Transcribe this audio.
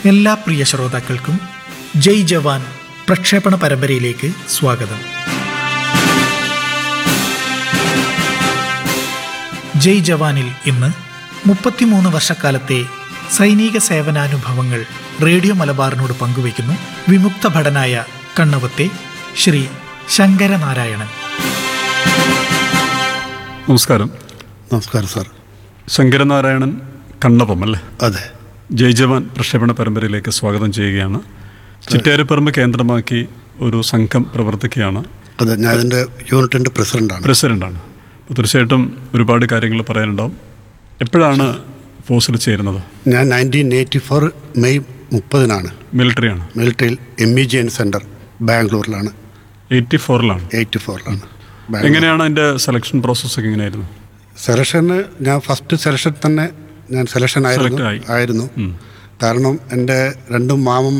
എല്ലാ പ്രിയ ശ്രോതാക്കൾക്കും ജയ് ജവാൻ പ്രക്ഷേപണ പരമ്പരയിലേക്ക് സ്വാഗതം ജയ് ജവാനിൽ ഇന്ന് മുപ്പത്തിമൂന്ന് വർഷക്കാലത്തെ സൈനിക സേവനാനുഭവങ്ങൾ റേഡിയോ മലബാറിനോട് പങ്കുവയ്ക്കുന്നു വിമുക്ത ഭടനായ കണ്ണവത്തെ ശ്രീ ശങ്കരനാരായണൻ നമസ്കാരം നമസ്കാരം സാർ ശങ്കരനാരായണൻ കണ്ണപ്പം അല്ലേ അതെ ജയ് ജവാൻ പ്രക്ഷേപണ പരമ്പരയിലേക്ക് സ്വാഗതം ചെയ്യുകയാണ് ചിറ്റാരപ്പറമ്പ് കേന്ദ്രമാക്കി ഒരു സംഘം പ്രവർത്തിക്കുകയാണ് അതെ ഞാൻ ഇതിൻ്റെ യൂണിറ്റിൻ്റെ പ്രസിഡൻ്റാണ് പ്രസിഡൻ്റാണ് അപ്പോൾ തീർച്ചയായിട്ടും ഒരുപാട് കാര്യങ്ങൾ പറയാനുണ്ടാവും എപ്പോഴാണ് ഫോഴ്സിൽ ചേരുന്നത് ഞാൻ നയൻറ്റീൻ എയ്റ്റി ഫോർ മെയ് മുപ്പതിനാണ് മിലിറ്ററിയാണ് മിലിറ്ററിയിൽ M E G and centre ബാംഗ്ലൂരിലാണ് എയ്റ്റി ഫോറിലാണ് എയ്റ്റി ഫോറിലാണ് എങ്ങനെയാണ് അതിൻ്റെ സെലക്ഷൻ പ്രോസസ്സൊക്കെ എങ്ങനെയായിരുന്നു സെലക്ഷന് ഞാൻ ഫസ്റ്റ് സെലക്ഷൻ തന്നെ ഞാൻ സെലക്ഷൻ ആയിരുന്നു Select ആയി. ആയിരുന്നു കാരണം എൻ്റെ രണ്ടും മാമന്മാർ